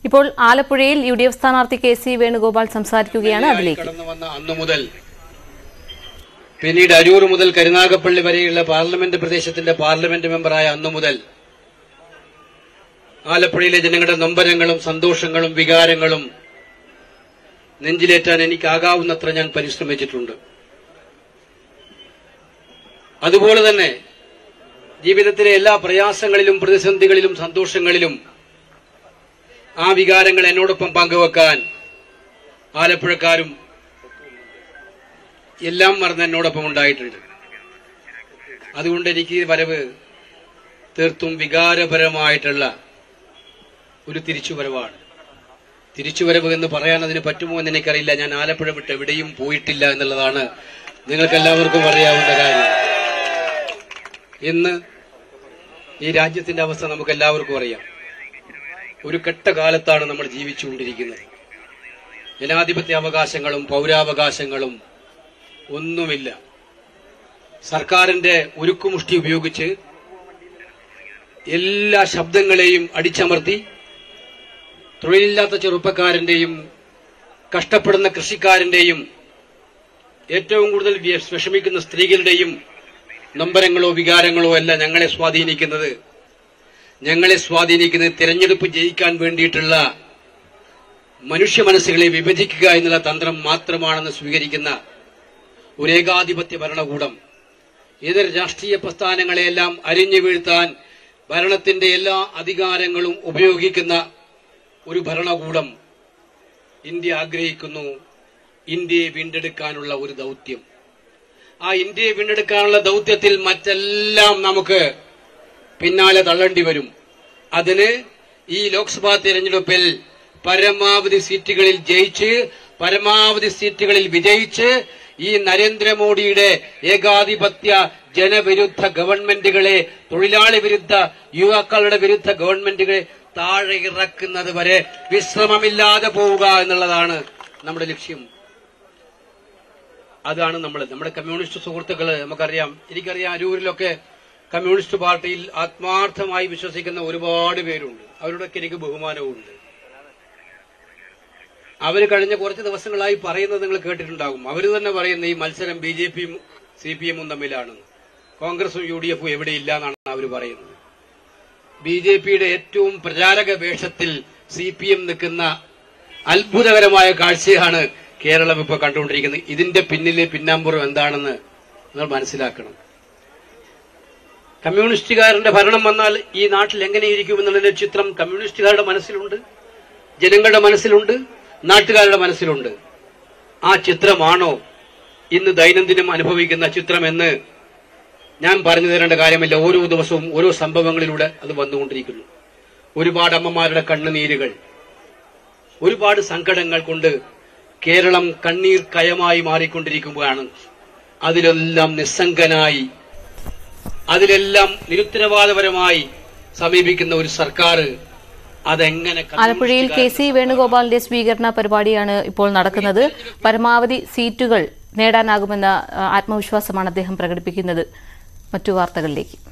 ഇപ്പോൾ ആലപ്പുഴയിൽ U D F സ്ഥാനാർത്ഥി കെ സി വേണുഗോപാൽ സംസാരിക്കുകയാണ് അതിലേക്ക് കടന്നു വന്ന അന്നു മുതൽ പിന്നീട് അരൂർ മുതൽ കരുനാഗപ്പള്ളി വരെയുള്ള പാർലമെന്റ് പ്രദേശത്തിന്റെ പാർലമെന്റ് മെമ്പറായ അന്നു മുതൽ ആലപ്പുഴയിലെ ജനങ്ങളുടെ നൊമ്പരങ്ങളും സന്തോഷങ്ങളും വികാരങ്ങളും നെഞ്ചിലേറ്റാൻ എനിക്കാകാവുന്നത്ര ഞാൻ പരിശ്രമിച്ചിട്ടുണ്ട് അതുപോലെ തന്നെ ജീവിതത്തിലെ എല്ലാ പ്രയാസങ്ങളിലും പ്രതിസന്ധികളിലും സന്തോഷങ്ങളിലും ആ വികാരങ്ങൾ എന്നോടൊപ്പം പങ്കുവെക്കാൻ ആലപ്പുഴക്കാരും എല്ലാം മറന്ന് എന്നോടൊപ്പം ഉണ്ടായിട്ടുണ്ട് അതുകൊണ്ട് എനിക്ക് ഈ വരവ് തീർത്തും വികാരപരമായിട്ടുള്ള ഒരു തിരിച്ചുവരവാണ് തിരിച്ചുവരവ് എന്ന് പറയാൻ അതിന് പറ്റുമോ എന്ന് എനിക്കറിയില്ല ഞാൻ ആലപ്പുഴ വിട്ട് എവിടെയും പോയിട്ടില്ല എന്നുള്ളതാണ് നിങ്ങൾക്ക് എല്ലാവർക്കും അറിയാവുന്ന കാര്യം ഇന്ന് ഈ രാജ്യത്തിന്റെ അവസ്ഥ നമുക്ക് എല്ലാവർക്കും അറിയാം ഒരു കെട്ട കാലത്താണ് നമ്മൾ ജീവിച്ചുകൊണ്ടിരിക്കുന്നത് ജനാധിപത്യ അവകാശങ്ങളും പൗരാവകാശങ്ങളും ഒന്നുമില്ല സർക്കാരിന്റെ ഉരുക്കുമുഷ്ടി ഉപയോഗിച്ച് എല്ലാ ശബ്ദങ്ങളെയും അടിച്ചമർത്തി തൊഴിലില്ലാത്ത ചെറുപ്പക്കാരന്റെയും കഷ്ടപ്പെടുന്ന കൃഷിക്കാരന്റെയും ഏറ്റവും കൂടുതൽ വ്യ- വിഷമിക്കുന്ന സ്ത്രീകളുടെയും നൊമ്പരങ്ങളോ വികാരങ്ങളോ അല്ല ഞങ്ങളെ സ്വാധീനിക്കുന്നത് ഞങ്ങളെ സ്വാധീനിക്കുന്നത് തിരഞ്ഞെടുപ്പ് ജയിക്കാൻ വേണ്ടിയിട്ടുള്ള മനുഷ്യ മനസ്സുകളെ വിഭജിക്കുക എന്നുള്ള തന്ത്രം മാത്രമാണെന്ന് സ്വീകരിക്കുന്ന ഒരു ഏകാധിപത്യ ഭരണകൂടം ഇതര രാഷ്ട്രീയ പ്രസ്ഥാനങ്ങളെയെല്ലാം അരിഞ്ഞു വീഴ്ത്താൻ ഭരണത്തിന്റെ എല്ലാ അധികാരങ്ങളും ഉപയോഗിക്കുന്ന ഒരു ഭരണകൂടം ഇന്ത്യ ആഗ്രഹിക്കുന്നു ഇന്ത്യയെ വീണ്ടെടുക്കാനുള്ള ഒരു ദൗത്യം ആ ഇന്ത്യയെ വീണ്ടെടുക്കാനുള്ള ദൗത്യത്തിൽ മറ്റെല്ലാം നമുക്ക് പിന്നാലെ തള്ളേണ്ടി വരും അതിന് ഈ ലോക്സഭാ തെരഞ്ഞെടുപ്പിൽ പരമാവധി സീറ്റുകളിൽ ജയിച്ച് പരമാവധി സീറ്റുകളിൽ വിജയിച്ച് ഈ നരേന്ദ്രമോദിയുടെ ഏകാധിപത്യ ജനവിരുദ്ധ ഗവൺമെന്റുകളെ തൊഴിലാളി വിരുദ്ധ യുവാക്കളുടെ വിരുദ്ധ ഗവൺമെന്റുകളെ താഴെ ഇറക്കുന്നത് വരെ വിശ്രമമില്ലാതെ പോവുക എന്നുള്ളതാണ് നമ്മുടെ ലക്ഷ്യം അതാണ് നമ്മൾ നമ്മുടെ കമ്മ്യൂണിസ്റ്റ് സുഹൃത്തുക്കള് നമുക്കറിയാം എനിക്കറിയാം അരൂരിലൊക്കെ കമ്മ്യൂണിസ്റ്റ് പാർട്ടിയിൽ ആത്മാർത്ഥമായി വിശ്വസിക്കുന്ന ഒരുപാട് പേരുണ്ട് അവരോടൊക്കെ എനിക്ക് ബഹുമാനവുമുണ്ട് അവർ കഴിഞ്ഞ കുറച്ച് ദിവസങ്ങളായി പറയുന്നത് നിങ്ങൾ കേട്ടിട്ടുണ്ടാകും അവർ തന്നെ പറയുന്ന ഈ മത്സരം ബി ജെ പിയും സി പി എമ്മും തമ്മിലാണ് കോൺഗ്രസും യു ഡി എഫും എവിടെയില്ല എന്നാണ് അവർ പറയുന്നത് ബി ജെ പിയുടെ ഏറ്റവും പ്രചാരക വേഷത്തിൽ സി പി എം നിൽക്കുന്ന അത്ഭുതകരമായ കാഴ്ചയാണ് കേരളം ഇപ്പോൾ കണ്ടുകൊണ്ടിരിക്കുന്നത് ഇതിന്റെ പിന്നിലെ പിന്നാമ്പുറം എന്താണെന്ന് നിങ്ങൾ മനസ്സിലാക്കണം കമ്മ്യൂണിസ്റ്റുകാരന്റെ ഭരണം വന്നാൽ ഈ നാട്ടിൽ എങ്ങനെയിരിക്കും എന്നുള്ളതിന്റെ ചിത്രം കമ്മ്യൂണിസ്റ്റുകാരുടെ മനസ്സിലുണ്ട് ജനങ്ങളുടെ മനസ്സിലുണ്ട് നാട്ടുകാരുടെ മനസ്സിലുണ്ട് ആ ചിത്രമാണോ ഇന്ന് ദൈനംദിനം അനുഭവിക്കുന്ന ചിത്രമെന്ന് ഞാൻ പറഞ്ഞു തരേണ്ട കാര്യമില്ല ഓരോ ദിവസവും ഓരോ സംഭവങ്ങളിലൂടെ അത് വന്നുകൊണ്ടിരിക്കുന്നു ഒരുപാട് അമ്മമാരുടെ കണ്ണുനീരുകൾ ഒരുപാട് സങ്കടങ്ങൾ കൊണ്ട് കേരളം കണ്ണീർ കയമായി മാറിക്കൊണ്ടിരിക്കുമ്പോഴാണ് അതിലെല്ലാം നിസ്സംഗനായി അതിലെല്ലാം നിരുത്തരവാദപരമായി സമീപിക്കുന്ന ഒരു സർക്കാർ അതെങ്ങനെ ആലപ്പുഴയിൽ കെ സി വേണുഗോപാലിന്റെ സ്വീകരണ പരിപാടിയാണ് ഇപ്പോൾ നടക്കുന്നത് പരമാവധി സീറ്റുകൾ നേടാനാകുമെന്ന ആ, ആത്മവിശ്വാസമാണ് അദ്ദേഹം പ്രകടിപ്പിക്കുന്നത് മറ്റു വാർത്തകളിലേക്ക്